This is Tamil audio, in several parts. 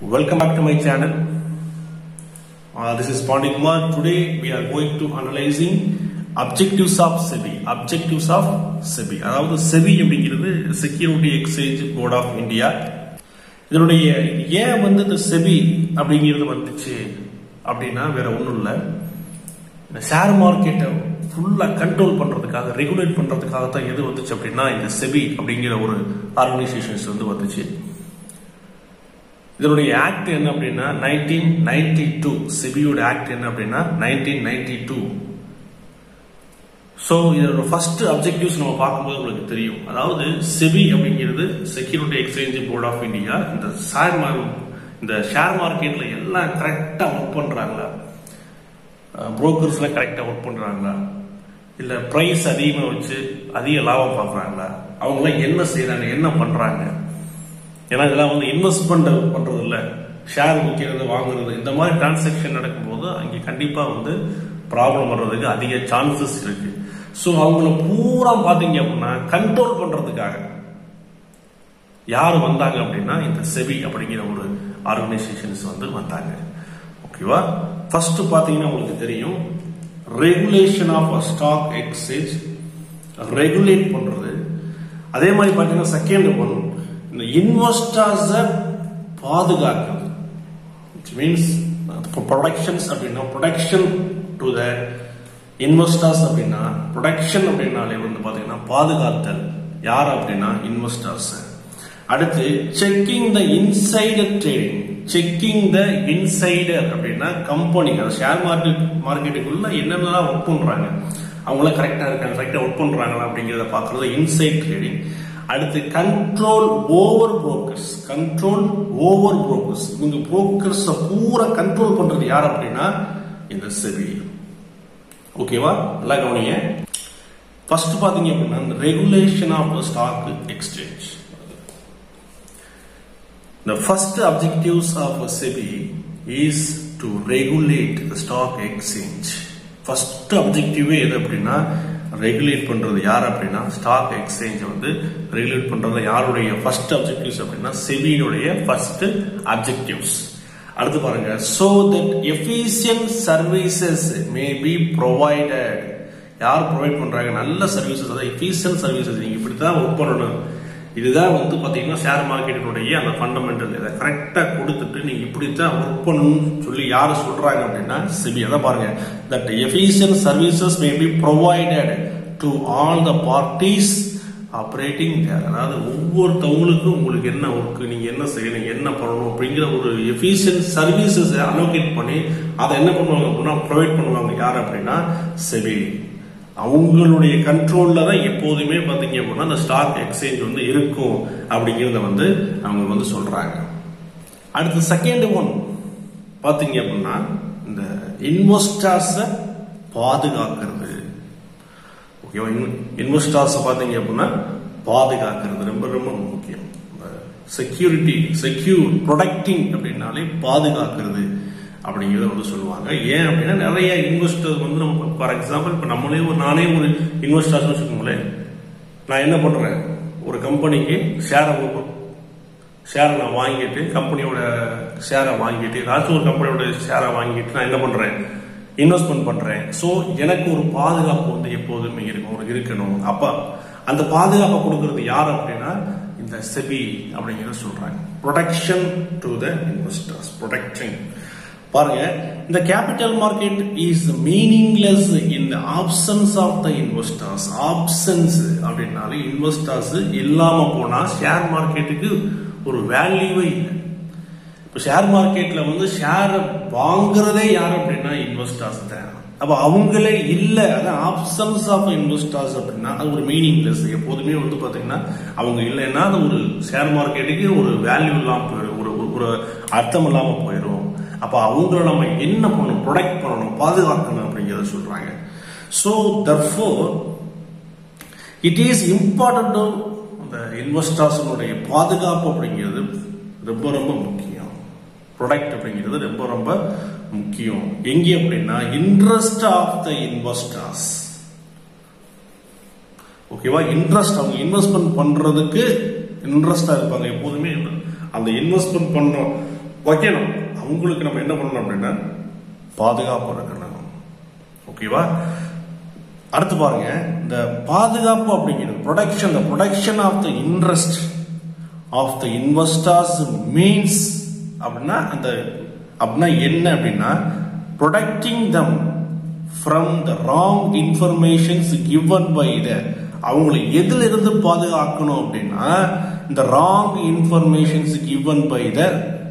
Welcome back to my channel. Uh, this is Pandi Kumar. Today we are going to analyzing objectives of SEBI. Objectives of SEBI. அதாவது SEBI அப்படிங்கிறது security exchange board of India இதனுடைய ஏன் வந்து இந்த செபி அப்படிங்கிறது வந்துச்சு அப்படின்னா வேற ஒன்றும் இல்லை இந்த ஷேர் மார்க்கெட்டை ஃபுல்லாக கண்ட்ரோல் பண்ணுறதுக்காக ரெகுலேட் பண்ணுறதுக்காக தான் எது வந்துச்சு அப்படின்னா இந்த செபி அப்படிங்கிற ஒரு ஆர்கனைசேஷன்ஸ் வந்து வந்துச்சு இதனுடைய ஆக்ட் என்ன அப்படின்னா நைன்டீன் நைன்டி டூ செபியோட ஆக்ட் என்ன அப்படின்னா நைன்டீன் நைன்டி டூ ஸோ இதோட ஃபர்ஸ்ட் அப்ஜெக்டிவ்ஸ் நம்ம பார்க்கும்போது உங்களுக்கு தெரியும் அதாவது செபி அப்படிங்கிறது security exchange board of India இந்த ஷேர் இந்த ஷேர் மார்க்கெட்ல எல்லாம் கரெக்டாக ஒர்க் பண்றாங்களா புரோக்கர்ஸ்லாம் கரெக்டாக ஒர்க் பண்றாங்களா இல்லை ப்ரைஸ் அதிகமாக வச்சு அதிக லாபம் பார்க்குறாங்களா அவங்களாம் என்ன செய்யறாங்க என்ன பண்றாங்க ஏன்னா இதெல்லாம் வந்து இன்வெஸ்ட்மெண்ட் பண்றது இல்ல ஷேர் விற்கிறது வாங்குறது இந்த மாதிரி டிரான்சாக்ஷன் நடக்கும்போது அங்கே கண்டிப்பா வந்து ப்ராப்ளம் வர்றதுக்கு அதிக சான்சஸ் இருக்கு ஸோ அவங்கள பூரா பாத்தீங்க அப்படின்னா கண்ட்ரோல் பண்றதுக்காக யார் வந்தாங்க அப்படின்னா இந்த செபி அப்படிங்கிற ஒரு ஆர்கனைசேஷன்ஸ் வந்து வந்தாங்க ஓகேவா ஃபர்ஸ்ட் பாத்தீங்கன்னா உங்களுக்கு தெரியும் regulation of stock exchange regulate பண்றது அதே மாதிரி பாத்தீங்கன்னா செகண்ட் ஒன் இந்த இன்வெஸ்டர்ஸை பாதுகாக்கிறது இட் மீன்ஸ் ப்ரொடக்ஷன்ஸ் அப்படின்னா ப்ரொடக்ஷன் டு த இன்வெஸ்டர்ஸ் அப்படின்னா ப்ரொடக்ஷன் அப்படின்னாலே வந்து பாத்தீங்கன்னா பாதுகாத்தல் யார் அப்படின்னா இன்வெஸ்டர்ஸ் அடுத்து checking the insider trading checking the insider அப்படின்னா கம்பெனி அந்த ஷேர் மார்க்கெட் மார்க்கெட்டுக்குள்ள என்னென்னலாம் ஒர்க் பண்றாங்க அவங்களாம் கரெக்டா இருக்காங்க கரெக்டா ஒர்க் பண்றாங்களா அப்படிங்கிறத பாக்குறது இன்சைட் ட்ரேடிங் அடுத்து control over brokers control over brokers இவங்க புரோக்கர்ஸ் பூரா கண்ட்ரோல் பண்றது யார் அப்படின்னா இந்த செபி ஓகேவா நல்லா கவனிங்க ஃபர்ஸ்ட் பாத்தீங்க அப்படின்னா இந்த regulation of the stock exchange The first objectives of SEBI is to regulate the stock exchange. First அப்ஜெக்டிவே எது அப்படின்னா ரெகுலேட் பண்றது யார் அப்படின்னா ஸ்டாக் எக்ஸ்சேஞ்ச் வந்து ரெகுலேட் பண்றது யாருடைய ஃபர்ஸ்ட் அப்ஜெக்டிவ்ஸ் அப்படின்னா செபியினுடைய ஃபர்ஸ்ட் அப்ஜெக்டிவ்ஸ் அடுத்து பாருங்க so that efficient services may be provided யார் ப்ரொவைட் பண்றாங்க நல்ல சர்வீசஸ் அதாவது எஃபிஷியன்ட் சர்வீசஸ் நீங்க இப்படி தான் ஒர்க் பண்ணணும் இதுதான் வந்து பாத்தீங்கன்னா ஷேர் மார்க்கெட்டினுடைய அந்த ஃபண்டமெண்டல் இதை கரெக்டா கொடுத்துட்டு நீங்க இப்படித்தான் ஒர்க் பண்ணணும்னு சொல்லி யாரு சொல்றாங்க அப்படின்னா செபி அதான் பாருங்க that efficient services may be provided to all the parties operating அதாவது ஒவ்வொருத்தவங்களுக்கும் உங்களுக்கு என்ன ஒர்க் நீங்க என்ன செய்யணும் என்ன பண்ணணும் அப்படிங்கிற ஒரு எஃபிஷியன்ட் சர்வீசஸ் அலோகேட் பண்ணி அதை என்ன பண்ணுவாங்க அப்படின்னா ப்ரொவைட் பண்ணுவாங்க யார் அப்படின்னா செபி அவங்களுடைய கண்ட்ரோல்ல தான் எப்போதுமே பாத்தீங்க அப்படின்னா அந்த ஸ்டாக் எக்ஸ்சேஞ்ச் வந்து இருக்கும் அப்படிங்கிறத வந்து அவங்க வந்து சொல்றாங்க அடுத்து செகண்ட் ஒன் பாத்தீங்க அப்படின்னா இந்த இன்வெஸ்டர்ஸ பாதுகாக்கிறது ஓகேவா இன்வெஸ்டர்ஸ் பாத்தீங்க அப்படின்னா பாதுகாக்கிறது ரொம்ப ரொம்ப முக்கியம் செக்யூரிட்டி செக்யூர் ப்ரொடக்டிங் அப்படின்னாலே பாதுகாக்கிறது அப்படிங்கிறத வந்து சொல்லுவாங்க ஏன் அப்படின்னா நிறைய இன்வெஸ்டர் வந்து நம்ம ஃபார் எக்ஸாம்பிள் இப்போ நம்மளே ஒரு நானே ஒரு இன்வெஸ்டர்ஸ் வச்சுக்கோங்களேன் நான் என்ன பண்றேன் ஒரு கம்பெனிக்கு ஷேரை ஷேரை நான் வாங்கிட்டு கம்பெனியோட ஷேரை வாங்கிட்டு ஏதாச்சும் ஒரு கம்பெனியோட ஷேரை வாங்கிட்டு நான் என்ன பண்றேன் இன்வெஸ்ட்மெண்ட் பண்றேன் ஸோ எனக்கு ஒரு பாதுகாப்பு வந்து எப்போதுமே இருக்கும் ஒரு இருக்கணும் அப்ப அந்த பாதுகாப்பை கொடுக்கறது யார் அப்படின்னா இந்த செபி அப்படிங்கிறத சொல்றாங்க protection to the investors protection பாருங்க இந்த capital market is meaningless in the options of the investors options அப்படின்னாலே இன்வெஸ்டர்ஸ் இல்லாம போனா ஷேர் மார்க்கெட்டுக்கு ஒரு வேல்யூவே இல்லை இப்போ ஷேர் மார்க்கெட்ல வந்து ஷேர் வாங்குறதே யார் அப்படின்னா இன்வெஸ்டர்ஸ் தான் அப்ப அவங்களே இல்லை அதான் ஆப்ஷன்ஸ் ஆஃப் இன்வெஸ்டர்ஸ் அப்படின்னா அது ஒரு மீனிங்லெஸ் எப்போதுமே வந்து பாத்தீங்கன்னா அவங்க இல்லைன்னா அது ஒரு ஷேர் மார்க்கெட்டுக்கு ஒரு வேல்யூ இல்லாம போயிடும் ஒரு ஒரு அர்த்தம் இல்லாம போயிடும் அப்ப அவங்கள நம்ம என்ன பண்ணணும் ப்ரொடெக்ட் பண்ணணும் பாதுகாக்கணும் அப்படிங்கிறத சொல்றாங்க so therefore it is important அந்த இன்வெஸ்டர்ஸனுடைய பாதுகாப்பு அப்படிங்கிறது ரொம்ப ரொம்ப முக்கியம் ப்ரொடக்ட் அப்படிங்கிறது ரொம்ப ரொம்ப முக்கியம் எங்கே அப்படின்னா இன்ட்ரெஸ்ட் ஆஃப் த இன்வெஸ்டர்ஸ் ஓகேவா இன்ட்ரெஸ்ட் அவங்க இன்வெஸ்ட்மெண்ட் பண்றதுக்கு இன்ட்ரெஸ்டா இருப்பாங்க எப்போதுமே அந்த இன்வெஸ்ட்மெண்ட் பண்றோம் வைக்கணும் அவங்களுக்கு நம்ம என்ன பண்ணணும் அப்படின்னா பாதுகாப்பு இருக்கணும் ஓகேவா அடுத்து பாருங்க இந்த பாதுகாப்பு அப்படிங்கிறது protection the protection of the interest of the investors means அப்படின்னா அந்த அப்படின்னா என்ன அப்படின்னா protecting them from the wrong informations given by the அவங்களை எதுல இருந்து பாதுகாக்கணும் அப்படின்னா இந்த wrong informations given by the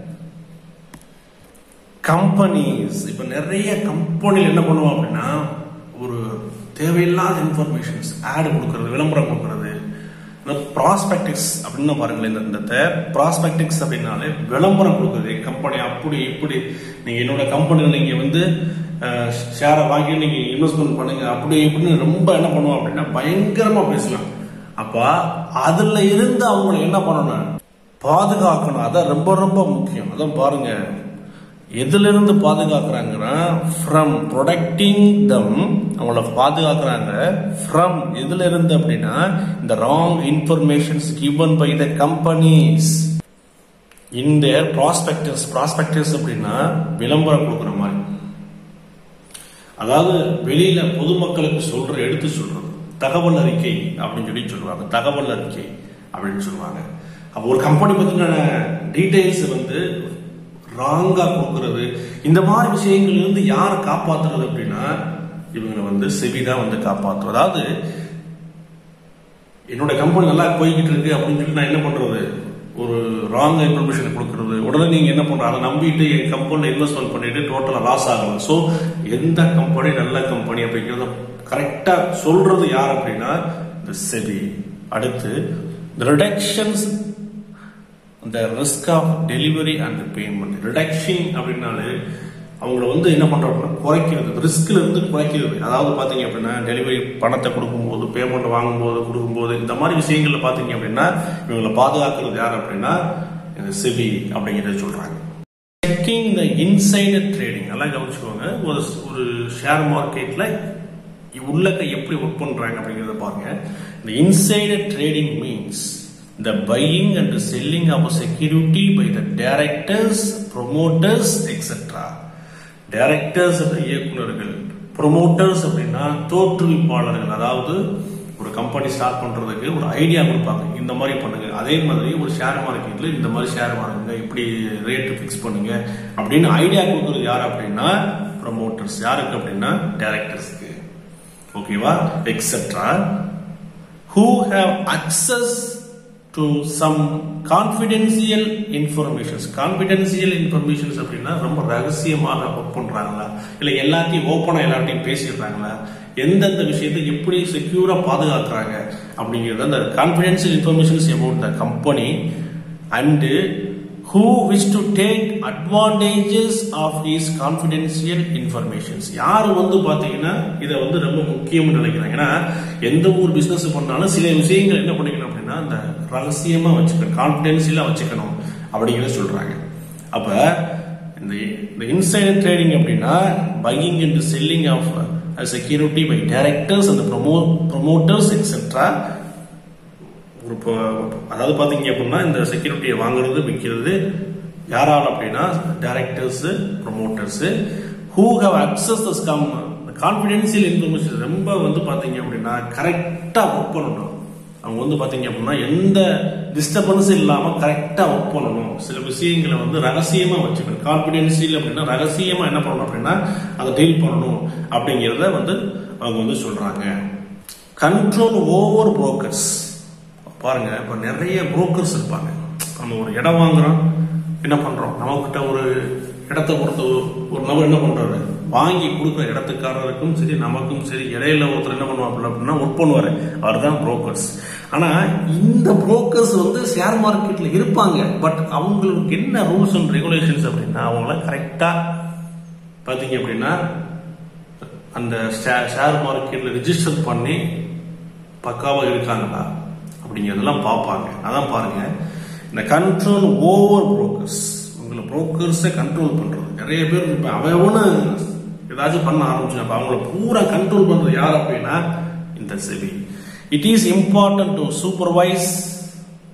companies இப்ப நிறைய கம்பெனியில் என்ன பண்ணுவோம் அப்படின்னா ஒரு தேவையில்லாத இன்ஃபர்மேஷன்ஸ் ஆடு கொடுக்கறது விளம்பரம் கொடுக்கறது ப்ராஸ்பெக்டிக்ஸ் அப்படின்னு பாருங்களேன் இந்த இந்த ப்ராஸ்பெக்டிக்ஸ் அப்படின்னாலே விளம்பரம் கொடுக்குறது கம்பெனி அப்படி இப்படி நீங்க என்னோட கம்பெனியில் நீங்க வந்து ஷேரை வாங்கி நீங்க இன்வெஸ்ட்மெண்ட் பண்ணுங்க அப்படி இப்படின்னு ரொம்ப என்ன பண்ணுவோம் அப்படின்னா பயங்கரமா பேசலாம் அப்ப அதுல இருந்து அவங்க என்ன பண்ணணும் பாதுகாக்கணும் அதான் ரொம்ப ரொம்ப முக்கியம் அதான் பாருங்க எதுல இருந்து பாதுகாக்கிறாங்கன்னா ஃப்ரம் ப்ரொடக்டிங் தம் அவங்கள பாதுகாக்கிறாங்க ஃப்ரம் எதுல இருந்து அப்படின்னா இந்த wrong informations given by the companies இந்த ப்ராஸ்பெக்டர்ஸ் ப்ராஸ்பெக்டர்ஸ் அப்படின்னா விளம்பரம் கொடுக்குற மாதிரி அதாவது வெளியில பொதுமக்களுக்கு சொல்ற எடுத்து சொல்றது தகவல் அறிக்கை அப்படின்னு சொல்லி சொல்லுவாங்க தகவல் அறிக்கை அப்படின்னு சொல்லுவாங்க அப்போ ஒரு கம்பெனி பத்தின டீடைல்ஸ் வந்து ராங்கா கொடுக்கறது இந்த மாதிரி விஷயங்கள்ல இருந்து யார் காப்பாத்துறது அப்படின்னா இவங்களை வந்து செவி தான் வந்து காப்பாற்றும் அதாவது என்னோட கம்பெனி நல்லா போய்கிட்டு இருக்கு அப்படின்னு சொல்லி நான் என்ன பண்றது ஒரு ராங் இன்ஃபர்மேஷன் கொடுக்கறது உடனே நீங்க என்ன பண்ற அதை நம்பிட்டு என் கம்பெனியில் இன்வெஸ்ட்மெண்ட் பண்ணிட்டு டோட்டலா லாஸ் ஆகலாம் ஸோ எந்த கம்பெனி நல்ல கம்பெனி அப்படிங்கிறத கரெக்டா சொல்றது யார் அப்படின்னா இந்த செபி அடுத்து ரிடக்ஷன்ஸ் இந்த risk of delivery and payment reduction அப்படின்னாலே அவங்கள வந்து என்ன பண்றோம் அப்படின்னா குறைக்கிறது ரிஸ்க்ல இருந்து குறைக்கிறது அதாவது பாத்தீங்க அப்படின்னா டெலிவரி பணத்தை கொடுக்கும்போது பேமெண்ட் வாங்கும்போது கொடுக்கும்போது இந்த மாதிரி விஷயங்கள்ல பாத்தீங்க அப்படின்னா இவங்களை பாதுகாக்கிறது யார் அப்படின்னா இந்த செபி அப்படிங்கிறத சொல்றாங்க செக்கிங் த இன்சைடர் ட்ரேடிங் நல்லா கவனிச்சுக்கோங்க ஒரு ஒரு ஷேர் மார்க்கெட்ல உள்ளக்க எப்படி ஒர்க் பண்றாங்க அப்படிங்கறத பாருங்க இந்த insider trading means the buying and selling of a security by the directors, promoters, etc. directors இயக்குநர்கள் promoters அப்படின்னா தோற்றுவிப்பாளர்கள் அதாவது ஒரு கம்பெனி ஸ்டார்ட் பண்றதுக்கு ஒரு ஐடியா கொடுப்பாங்க இந்த மாதிரி பண்ணுங்க அதே மாதிரி ஒரு ஷேர் மார்க்கெட்ல இந்த மாதிரி ஷேர் வாங்குங்க இப்படி ரேட் ஃபிக்ஸ் பண்ணுங்க அப்படின்னு ஐடியா கொடுக்கறது யார் அப்படின்னா ப்ரமோட்டர்ஸ் யாருக்கு அப்படின்னா டைரக்டர்ஸ்க்கு ஓகேவா etcetera who have access to some confidential informations confidential informations அப்படின்னா ரொம்ப ரகசியமாக ஒர்க் பண்றாங்களா இல்ல எல்லாத்தையும் ஓப்பனா எல்லார்ட்டையும் பேசிடுறாங்களா எந்தெந்த விஷயத்தை எப்படி செக்யூரா பாதுகாக்கிறாங்க அப்படிங்கிறது அந்த confidential informations about the company and who wish to take advantages of these confidential informations யார் வந்து பாத்தீங்கன்னா இதை வந்து ரொம்ப முக்கியம்னு நினைக்கிறாங்க ஏன்னா எந்த ஒரு பிசினஸ் பண்ணாலும் சில விஷயங்கள் என்ன பண்ணிக்கணும் அப்படின்னா அந்த ரகசியமா வச்சுக்கணும் கான்பிடென்சியலா வச்சுக்கணும் அப்படிங்கிறத சொல்றாங்க அப்ப இந்த இந்த இன்சைடர் ட்ரேடிங் அப்படின்னா buying and selling of security by directors அந்த ப்ரொமோ ப்ரொமோட்டர்ஸ் எக்ஸெட்ரா ஒரு அதாவது பாத்தீங்க அப்படின்னா இந்த செக்யூரிட்டியை வாங்குறது விற்கிறது யாரால் அப்படின்னா directors promoters who have access the some confidential information ரொம்ப வந்து பாத்தீங்க அப்படின்னா கரெக்டா ஒர்க் பண்ணணும் அவங்க வந்து பாத்தீங்க அப்படின்னா எந்த டிஸ்டர்பன்ஸும் இல்லாம கரெக்டா ஒர்க் பண்ணணும் சில விஷயங்களை வந்து ரகசியமா வச்சுக்கணும் கான்பிடென்சியல் அப்படின்னா ரகசியமா என்ன பண்ணணும் அப்படின்னா அதை டீல் பண்ணணும் அப்படிங்கிறத வந்து அவங்க வந்து சொல்றாங்க கண்ட்ரோல் ஓவர் புரோக்கர்ஸ் பாருங்க இப்ப நிறைய புரோக்கர்ஸ் இருப்பாங்க நம்ம ஒரு இடம் வாங்குறோம் என்ன பண்றோம் நம்மகிட்ட ஒரு இடத்த பொறுத்த ஒரு நபர் என்ன பண்றாரு வாங்கி கொடுக்குற இடத்துக்காரருக்கும் சரி நமக்கும் சரி இடையில ஒருத்தர் என்ன பண்ணுவாப்புல அப்படின்னா ஒர்க் பண்ணுவாரு அவர் தான் புரோக்கர்ஸ் ஆனா இந்த புரோக்கர்ஸ் வந்து ஷேர் மார்க்கெட்ல இருப்பாங்க பட் அவங்களுக்கு என்ன ரூல்ஸ் அண்ட் ரெகுலேஷன்ஸ் அப்படின்னா அவங்கள கரெக்டா பாத்தீங்க அப்படின்னா அந்த ஷேர் மார்க்கெட்ல ரிஜிஸ்டர் பண்ணி பக்காவா இருக்காங்களா அப்படிங்கிறதெல்லாம் பார்ப்பாங்க அதான் பாருங்க இந்த கண்ட்ரோல் ஓவர் புரோக்கர்ஸ் உங்களை புரோக்கர்ஸை கண்ட்ரோல் பண்றது நிறைய பேர் இப்ப அவனு ஏதாச்சும் பண்ண ஆரம்பிச்சு அப்ப அவங்கள பூரா கண்ட்ரோல் பண்றது யார் அப்படின்னா இந்த SEBI it is important to supervise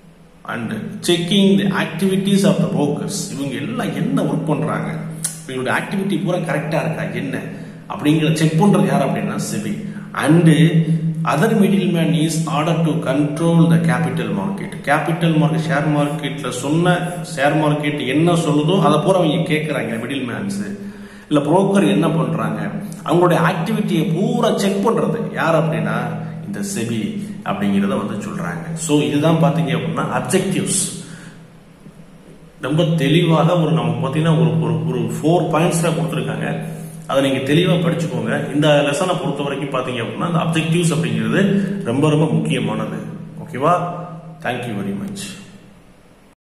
and checking the activities of the brokers இவங்க எல்லாம் என்ன ஒர்க் பண்றாங்க இவங்களோட ஆக்டிவிட்டி பூரா கரெக்டா இருக்கா என்ன அப்படிங்கிற செக் பண்றது யார் அப்படின்னா SEBI and other middle man is order to control the capital market capital market share மார்க்கெட்ல சொன்ன ஷேர் மார்க்கெட் என்ன சொல்லுதோ அதை பூரா அவங்க கேட்கறாங்க மிடில் மேன்ஸ் இல்ல புரோக்கர் என்ன பண்றாங்க அவங்களுடைய ஆக்டிவிட்டியை பூரா செக் பண்றது யார் அப்படின்னா இந்த செபி அப்படிங்கிறத வந்து சொல்றாங்க ஸோ இதுதான் பாத்தீங்க அப்படின்னா அப்ஜெக்டிவ்ஸ் ரொம்ப தெளிவாக ஒரு நமக்கு பார்த்தீங்கன்னா ஒரு ஒரு ஒரு ஃபோர் பாயிண்ட்ஸ்ல கொடுத்துருக்காங்க அதை நீங்க தெளிவா படிச்சுக்கோங்க இந்த லெசனை பொறுத்த வரைக்கும் பாத்தீங்க அப்படின்னா அந்த அப்ஜெக்டிவ்ஸ் அப்படிங்கிறது ரொம்ப ரொம்ப முக்கியமானது ஓகேவா தேங்க்யூ வெரி மச்